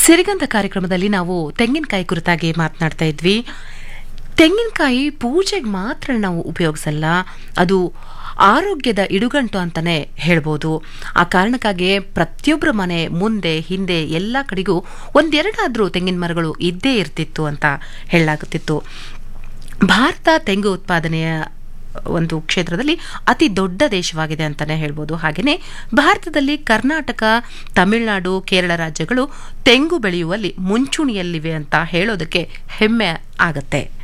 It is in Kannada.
ಸಿರಿಗಂಧ ಕಾರ್ಯಕ್ರಮದಲ್ಲಿ ನಾವು ತೆಂಗಿನಕಾಯಿ ಕುರಿತಾಗಿ ಮಾತನಾಡ್ತಾ ಇದ್ವಿ ತೆಂಗಿನಕಾಯಿ ಪೂಜೆಗೆ ಮಾತ್ರ ನಾವು ಉಪಯೋಗಿಸಲ್ಲ ಅದು ಆರೋಗ್ಯದ ಇಡುಗಂಟು ಅಂತಾನೆ ಹೇಳ್ಬೋದು ಆ ಕಾರಣಕ್ಕಾಗಿ ಪ್ರತಿಯೊಬ್ಬರ ಮನೆ ಮುಂದೆ ಹಿಂದೆ ಎಲ್ಲ ಕಡೆಗೂ ಒಂದೆರಡಾದ್ರೂ ತೆಂಗಿನ ಮರಗಳು ಇದ್ದೇ ಇರ್ತಿತ್ತು ಅಂತ ಹೇಳಲಾಗುತ್ತಿತ್ತು ಭಾರತ ತೆಂಗು ಉತ್ಪಾದನೆಯ ಒಂದು ಕ್ಷೇತ್ರದಲ್ಲಿ ಅತಿ ದೊಡ್ಡ ದೇಶವಾಗಿದೆ ಅಂತಾನೆ ಹೇಳ್ಬೋದು ಹಾಗೆಯೇ ಭಾರತದಲ್ಲಿ ಕರ್ನಾಟಕ ತಮಿಳುನಾಡು ಕೇರಳ ರಾಜ್ಯಗಳು ತೆಂಗು ಬೆಳೆಯುವಲ್ಲಿ ಮುಂಚೂಣಿಯಲ್ಲಿವೆ ಅಂತ ಹೇಳೋದಕ್ಕೆ ಹೆಮ್ಮೆ ಆಗತ್ತೆ